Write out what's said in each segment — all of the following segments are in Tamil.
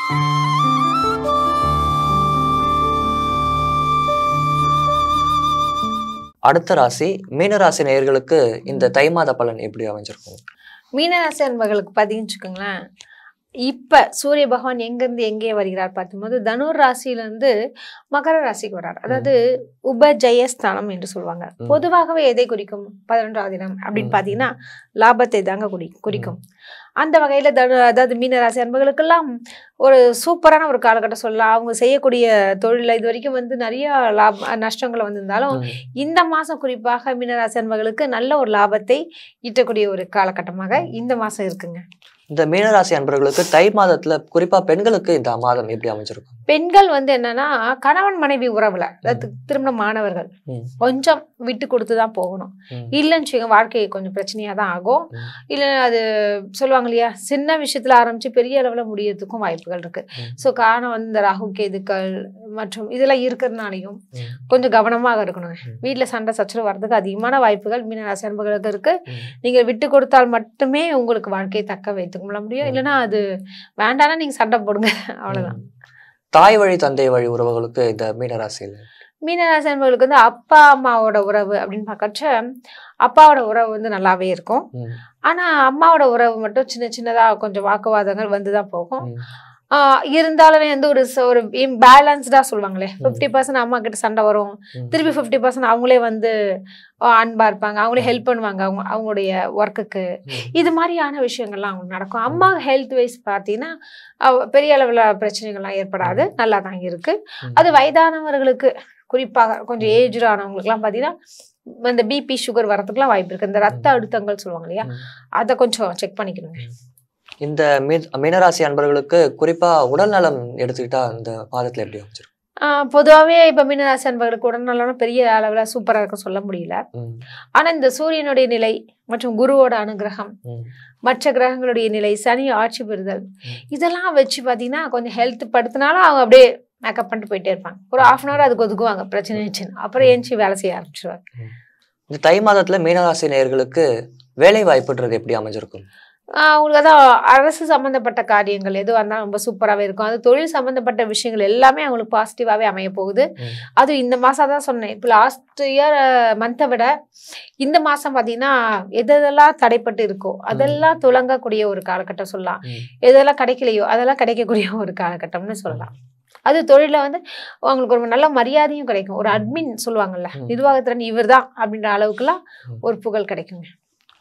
அடுத்த ராசி மீன ராசி நேயர்களுக்கு இந்த தை மாத பலன் எப்படி அமைஞ்சிருக்கும் மீனராசி அன்பர்களுக்கு பார்த்தீங்கன்னு வச்சுக்கோங்களேன் இப்ப சூரிய பகவான் எங்கிருந்து எங்கே வருகிறார் பார்க்கும்போது தனுர் ராசியிலிருந்து மகர ராசிக்கு வர்றார் அதாவது உபஜயஸ்தானம் என்று சொல்லுவாங்க ம். பொதுவாகவே எதை குறிக்கும் பதினொன்றாவது இடம் அப்படின்னு ம். பார்த்தீங்கன்னா லாபத்தை தாங்க குறி குறிக்கும் அந்த வகையில தனு அதாவது மீனராசி அன்பர்களுக்கெல்லாம் ஒரு சூப்பரான ஒரு காலகட்டம் சொல்லலாம் அவங்க செய்யக்கூடிய தொழில இது வரைக்கும் வந்து நிறைய லாப நஷ்டங்கள் வந்திருந்தாலும் ம். இந்த மாசம் குறிப்பாக மீனராசி அன்பர்களுக்கு நல்ல ஒரு லாபத்தை ஈட்டக்கூடிய ஒரு காலகட்டமாக இந்த மாசம் இருக்குங்க இந்த மீனராசி அன்பர்களுக்கு தை மாதத்துல குறிப்பா பெண்களுக்கு இந்த மாதம் எப்படி அமைஞ்சிருக்கும் பெண்கள் வந்து என்னன்னா கணவன் மனைவி உறவுல அதாவது திருமணமானவர்கள் ம். கொஞ்சம் விட்டு கொடுத்து தான் போகணும் ம். இல்லைன்னு வச்சுக்கோங்க வாழ்க்கை கொஞ்சம் பிரச்சனையா தான் ஆகும் ம். இல்ல அது சொல்லுவாங்க இல்லையா சின்ன விஷயத்துல ஆரம்பிச்சு பெரிய அளவுல முடியறதுக்கும் வாய்ப்புகள் இருக்கு ம். ஸோ காரணம் வந்து இந்த ராகு கேதுக்கள் மற்றும் இதெல்லாம் இருக்கிறதுனாலையும் ம். கொஞ்சம் கவனமாக இருக்கணுங்க ம். வீட்ல சண்டை சச்சரவு வர்றதுக்கு அதிகமான வாய்ப்புகள் மீனராசி அன்பர்களுக்கு இருக்கு ம். நீங்க விட்டு கொடுத்தால் மட்டுமே உங்களுக்கு வாழ்க்கையை தக்க வைத்துக் கொள்ள முடியும் ம். இல்லைன்னா அது வேண்டாம்னா நீங்க சண்டை போடுங்க அவ்வளவுதான் ம். தாய் வழி தந்தை வழி உறவுகளுக்கு இந்த மீனராசியில் மீனராசி அன்பர்களுக்கு வந்து அப்பா அம்மாவோட உறவு அப்படின்னு பார்க்கறச்ச அப்பாவோட உறவு வந்து நல்லாவே இருக்கும் ம். ஆனா அம்மாவோட உறவு மட்டும் சின்ன சின்னதா கொஞ்சம் வாக்குவாதங்கள் வந்துதான் போகும் ம். ஆஹ் இருந்தாலுமே வந்து ஒரு ச- ஒரு பேலன்ஸ்டா சொல்லுவாங்களே ஃபிஃப்டி பர்சன்ட் அம்மா கிட்ட சண்டை வரும் ம். திருப்பி ஃபிஃப்டி பர்சன்ட் அவங்களே வந்து ஆஹ் அன்பா இருப்பாங்க அவங்களே ஹெல்ப் பண்ணுவாங்க அவங்க அவங்களுடைய ஒர்க்குக்கு ம். இது மாதிரியான விஷயங்கள்லாம் அவங்களுக்கு நடக்கும் அம்மா ஹெல்த் வைஸ் பார்த்தீங்கன்னா அவ- பெரிய அளவில் பிரச்சனைகள்லாம் ஏற்படாது நல்லா தான் இருக்கு ம். அது வயதானவர்களுக்கு குறிப்பாக கொஞ்சம் ஏஜ்டு ஆனவங்களுக்குலாம் பார்த்தீங்கன்னா இந்த பிபி சுகர் வரதுக்குலாம் வாய்ப்பு இருக்கு இந்த ரத்த ம். அழுத்தங்கள் சொல்லுவாங்க இல்லையா ம். அதை கொஞ்சம் செக் பண்ணிக்கணுங்க இந்த மீ- மீனராசி அன்பர்களுக்கு குறிப்பா உடல் நலம் எடுத்துக்கிட்டா இந்த மாதத்துல எப்படி அமைஞ்சிருக்கும் ஆஹ் பொதுவாகவே இப்போ மீனராசி அன்பர்களுக்கு உடல்நலம் பெரிய அளவில் சூப்பராக இருக்க சொல்ல முடியல ம். ஆனால் இந்த சூரியனுடைய நிலை மற்றும் குருவோட அனுகிரகம் ம். மற்ற கிரகங்களுடைய நிலை சனி ஆட்சி பெறுதல் ம். இதெல்லாம் வச்சு பார்த்தீங்கன்னா கொஞ்சம் ஹெல்த் படுத்தினாலும் அவங்க அப்படியே மேக்கப் பண்ணிட்டு போயிட்டே இருப்பாங்க ஒரு ஆஃப் அன் ஹவர் அதுக்கு ஒதுக்குவாங்க பிரச்சனை இருந்துச்சுன்னு அப்புறம் ஏஞ்சி வேலை செய்ய ஆரம்பிச்சிருவாங்க இந்த தை மாதத்துல மீனராசி நேயர்களுக்கு வேலை வாய்ப்புன்றது எப்படி அமைஞ்சிருக்கும் ஆஹ் அவங்களுக்கு அதான் அரசு சம்மந்தப்பட்ட காரியங்கள் எதுவாக இருந்தாலும் ரொம்ப சூப்பராகவே இருக்கும் அது தொழில் சம்மந்தப்பட்ட விஷயங்கள் எல்லாமே அவங்களுக்கு பாசிட்டிவாகவே அமைய போகுது ம். அது இந்த மாதம் தான் சொன்னேன் இப்போ லாஸ்ட் இயர் மந்த்தை விட இந்த மாதம் பார்த்தீங்கன்னா எது எதெல்லாம் தடைப்பட்டு இருக்கோ அதெல்லாம் துலங்கக்கூடிய ஒரு காலகட்டம் சொல்லலாம் ம். எதெல்லாம் கிடைக்கலையோ அதெல்லாம் கிடைக்கக்கூடிய ஒரு காலகட்டம்னு சொல்லலாம் அது தொழிலில் வந்து அவங்களுக்கு ஒரு நல்ல மரியாதையும் கிடைக்கும் ஒரு அட்மின் சொல்லுவாங்கல்ல ம். நிர்வாகத்திறன் இவர் தான் அப்படின்ற அளவுக்குலாம் ம். ஒரு புகழ் கிடைக்குங்க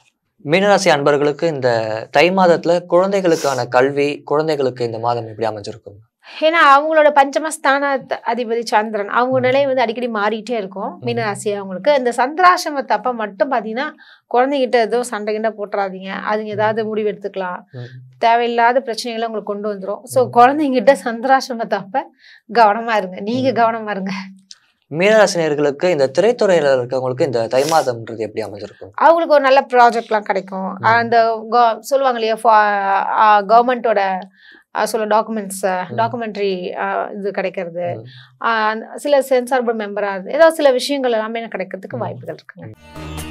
மீனராசி அன்பர்களுக்கு இந்த தை மாதத்துல குழந்தைகளுக்கான கல்வி குழந்தைகளுக்கு இந்த மாதம் எப்படி அமைஞ்சிருக்கும் ஏன்னா அவங்களோட பஞ்சமஸ்தான த- அதிபதி சந்திரன் அவங்க நிலை வந்து அடிக்கடி மாறிட்டே இருக்கும் மீனராசி அவங்களுக்கு இந்த சந்திராசிரமத்தை அப்ப மட்டும் பாத்தீங்கன்னா குழந்தைகிட்ட ஏதோ சண்டை கிண்டை போட்டுறாதீங்க அதுங்க ஏதாவது முடிவு எடுத்துக்கலாம் ம். தேவையில்லாத பிரச்சனைகளை உங்களுக்கு கொண்டு வந்துரும் ஸோ ம். குழந்தைங்கிட்ட சந்திராசிரமத்தை அப்ப கவனமா இருங்க நீங்க ம். கவனமா இருங்க மீனராசினியர்களுக்கு இந்த திரைத்துறையில இருக்கவங்களுக்கு இந்த தை மாதம்ன்றது எப்படி அமைஞ்சிருக்கும் அவங்களுக்கு ஒரு நல்ல ப்ராஜெக்ட்லாம் கிடைக்கும் ம். அந்த go- சொல்லுவாங்க இல்லையா கவர்மெண்ட்டோட சொல்ல டாக்குமெண்ட்ஸ் டாக்குமெண்ட்ரி இது கிடைக்கிறது ம். ஆஹ் சில சென்சார் போர்டு மெம்பராக ஏதோ சில விஷயங்கள் எல்லாமே எனக்கு கிடைக்கிறதுக்கு ம். வாய்ப்புகள் இருக்குங்க